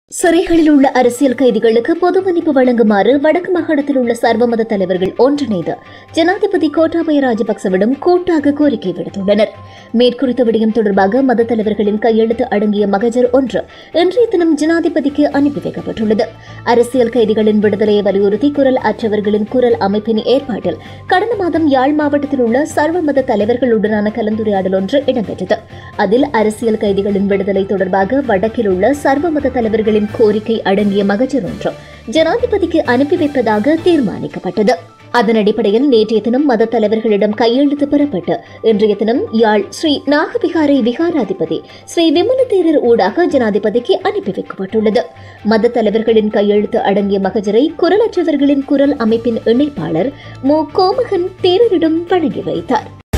சிறைகளில் உள்ள அரசியல் கைதிகளுக்கு பொது மன்னிப்பு வழங்குமாறு வடக்கு மாகாணத்தில் உள்ள சர்வமத தலைவர்கள் ஒன்றிணைந்து ஜனாதிபதி கோட்டாபய ராஜபக்சவிடம் கூட்டாக கோரிக்கை விடுத்துள்ளனர் மேற்குறித்த விடயம் தொடர்பாக மத தலைவர்களின் கையெழுத்து அடங்கிய மகஜர் ஒன்று இன்றைய தினம் ஜனாதிபதிக்கு அனுப்பி வைக்கப்பட்டுள்ளது அரசியல் கைதிகளின் விடுதலையை வலியுறுத்தி குரல் அற்றவர்களின் குரல் அமைப்பின் ஏற்பாட்டில் கடந்த மாதம் யாழ் மாவட்டத்தில் உள்ள சர்வமத தலைவர்களுடனான கலந்துரையாடல் ஒன்று இடம்பெற்றது அதில் அரசியல் கைதிகளின் விடுதலை தொடர்பாக வடக்கில் உள்ள சர்வமத தலைவர்களின் கோரிக்கை அடங்கிய மகஜர் ஒன்று ஜனாதிபதிக்கு அனுப்பி வைப்பதாக தீர்மானிக்கப்பட்டது அதன் அடிப்படையில் நேற்றைய தினம் மத தலைவர்களிடம் கையெழுத்து பெறப்பட்டு இன்றைய தினம் யாழ் ஸ்ரீ நாகபிகாரை விகாராதிபதி ஸ்ரீ விமல தேரர் ஊடாக ஜனாதிபதிக்கு அனுப்பி வைக்கப்பட்டுள்ளது மத தலைவர்களின் கையெழுத்து அடங்கிய மகஜரை குரலற்றவர்களின் குரல் அமைப்பின் இணைப்பாளர் மு கோமகன் தேரரிடம் வழங்கி வைத்தார்